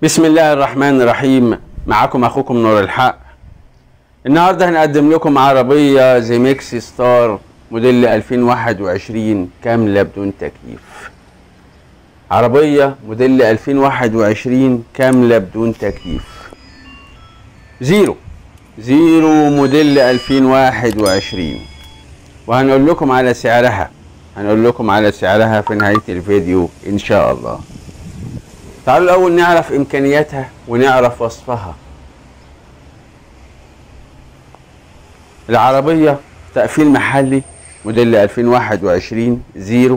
بسم الله الرحمن الرحيم معكم اخوكم نور الحق النهارده هنقدم لكم عربيه زيمكس ستار موديل 2021 كامله بدون تكييف عربيه موديل 2021 كامله بدون تكييف زيرو زيرو موديل 2021 وهنقول لكم على سعرها هنقول لكم على سعرها في نهايه الفيديو ان شاء الله تعالوا الأول نعرف إمكانياتها ونعرف وصفها العربية تقفيل محلي موديل 2021 زيرو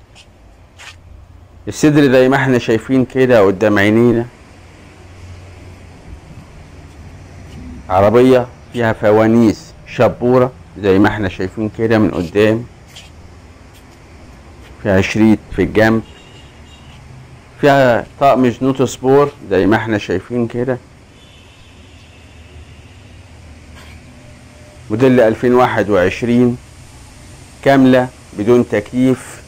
الصدر زي ما احنا شايفين كده قدام عينينا عربية فيها فوانيس شبورة زي ما احنا شايفين كده من قدام فيها شريط في الجنب فيها طقم جنوط سبور زي ما احنا شايفين كده موديل 2021 كاملة بدون تكييف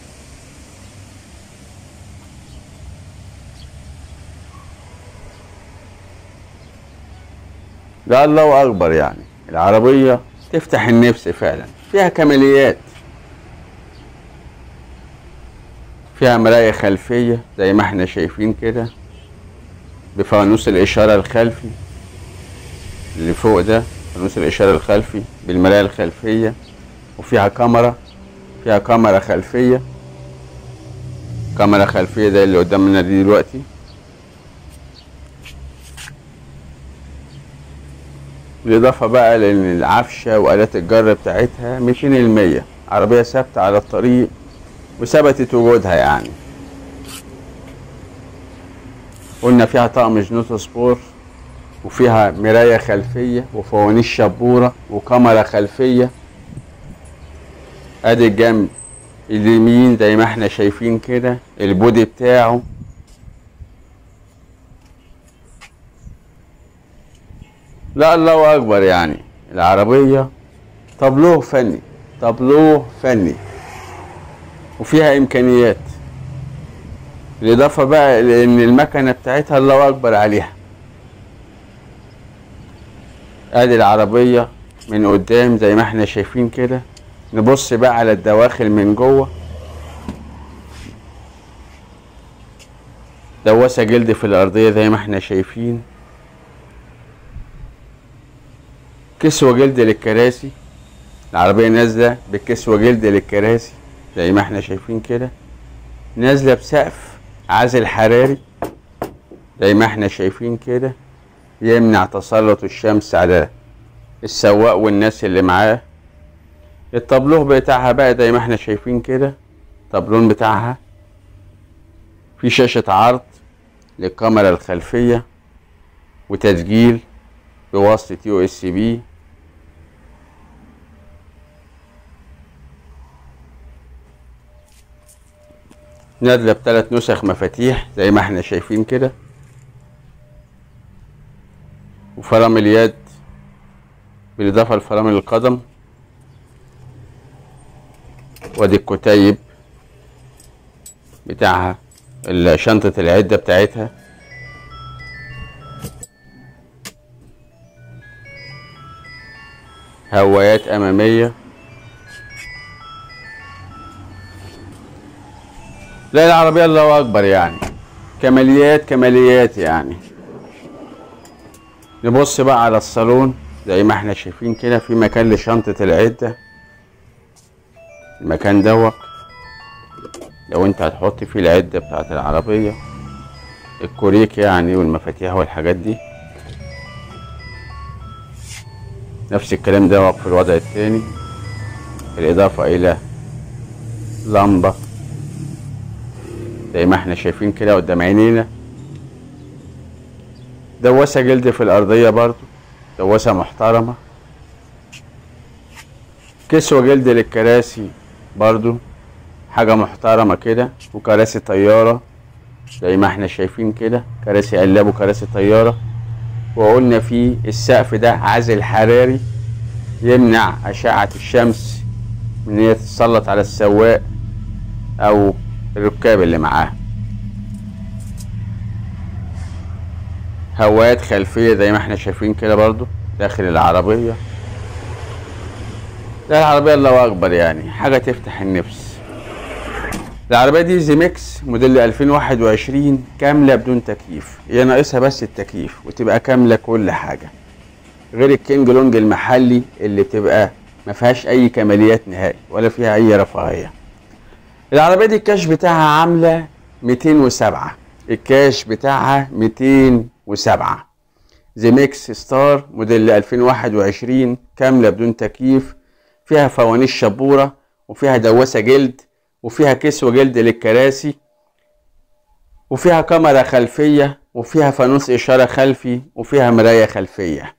ده الله أكبر يعني العربية تفتح النفس فعلا فيها كماليات فيها مراية خلفية زي ما احنا شايفين كده بفانوس الإشارة الخلفي اللي فوق ده فانوس الإشارة الخلفي بالمراية الخلفية وفيها كاميرا فيها كاميرا خلفية كاميرا خلفية زي اللي قدامنا دي دلوقتي بالإضافة بقى لأن العفشة وآلات الجر بتاعتها 200 المية عربية ثابتة على الطريق وثبتت وجودها يعني قلنا فيها طقم جنوط سبور وفيها مراية خلفية وفوانيس شبورة وكاميرا خلفية ادي الجنب اليمين زي ما احنا شايفين كده البودي بتاعه لا الله اكبر يعني العربية طابلوه فني طابلوه فني وفيها امكانيات بالاضافه بقى لان المكنه بتاعتها الله اكبر عليها ادي العربيه من قدام زي ما احنا شايفين كده نبص بقى على الدواخل من جوه دواسه جلد في الارضيه زي ما احنا شايفين كسوه جلد للكراسي العربيه نازله بكسوه جلد للكراسي زي ما احنا شايفين كده نازله بسقف عازل حراري زي ما احنا شايفين كده يمنع تسلط الشمس على السواق والناس اللي معاه الطابلوه بتاعها بقى زي ما احنا شايفين كده الطابلون بتاعها في شاشة عرض للكاميرا الخلفية وتسجيل بواسطة يو اس بي نازله بثلاث نسخ مفاتيح زي ما احنا شايفين كده وفرامل اليد بالاضافه لفرامل القدم وادي الكتيب بتاعها شنطة العدة بتاعتها هوايات أمامية لا العربية الله أكبر يعني كماليات كماليات يعني نبص بقى على الصالون زي ما احنا شايفين كده في مكان لشنطة العدة المكان دوت لو انت هتحط فيه العدة بتاعت العربية الكوريك يعني والمفاتيح والحاجات دي نفس الكلام دوت في الوضع التاني بالإضافة إلى لمبة زي ما احنا شايفين كده قدام عينينا دواسة جلد في الأرضية برضو دواسة محترمة كسوة جلد للكراسي برضو حاجة محترمة كده وكراسي طيارة زي ما احنا شايفين كده كراسي قلاب وكراسي طيارة وقلنا في السقف ده عازل حراري يمنع أشعة الشمس من هي تتسلط على السواق أو الركاب اللي معاه هوات خلفية زي ما احنا شايفين كده برضو داخل العربية ده العربية الله أكبر يعني حاجة تفتح النفس العربية دي زيمكس موديل 2021 كاملة بدون تكييف هي ناقصها بس التكييف وتبقى كاملة كل حاجة غير الكينج لونج المحلي اللي بتبقى ما فيهاش أي كماليات نهائي ولا فيها أي رفاهية العربية دي الكاش بتاعها عاملة 207 الكاش بتاعها 207 زيمكس ستار موديل 2021 كاملة بدون تكييف فيها فوانيس شبورة وفيها دواسة جلد وفيها كسوة جلد للكراسي وفيها كاميرا خلفية وفيها فانوس إشارة خلفي وفيها مراية خلفية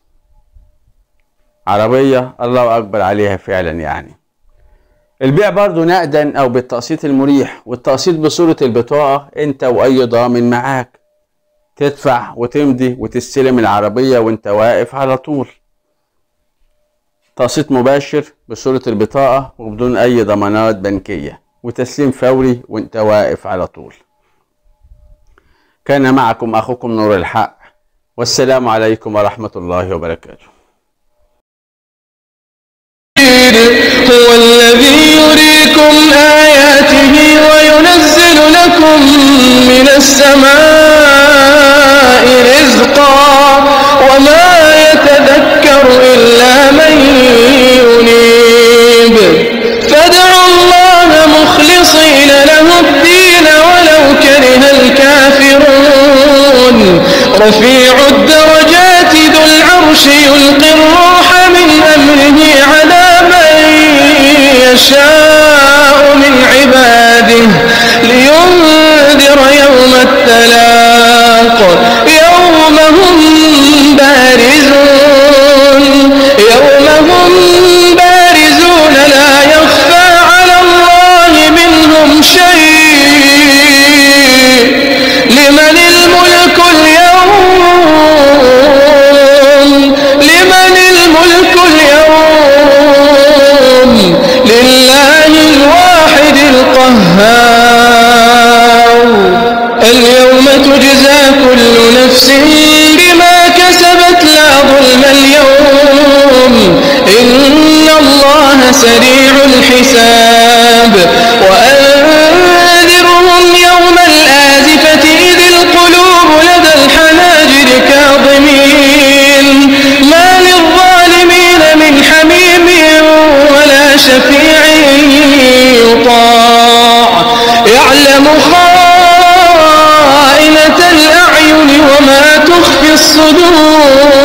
عربية الله أكبر عليها فعلا يعني البيع برضو نقدا أو بالتقسيط المريح والتقسيط بصورة البطاقة أنت وأي ضامن معاك تدفع وتمضي وتستلم العربية وأنت واقف على طول تقسيط مباشر بصورة البطاقة وبدون أي ضمانات بنكية وتسليم فوري وأنت واقف على طول كان معكم أخوكم نور الحق والسلام عليكم ورحمة الله وبركاته هو الذي يريكم آياته وينزل لكم من السماء رزقا وما يتذكر إلا من ينيب فادعوا الله مخلصين له الدين ولو كره الكافرون رفيع الدرجات ذو العرش يلقي الروح من أمره على من يشاء من عباده لينذر يوم التلاق يوم هم بارزون يوم هم بارزون لا يخفى على الله منهم شيء لمن الملك اليوم لمن الملك اليوم لله الواحد القهار اليوم تجزى كل نفس بما كسبت لا ظلم اليوم إن الله سريع الحساب وأنذرهم يوم الآزفة إذ القلوب لدى الحناجر كاظمين ما للظالمين من حميم ولا شفيع يطاع يعلم خائنة الأعين وما تخفي الصدور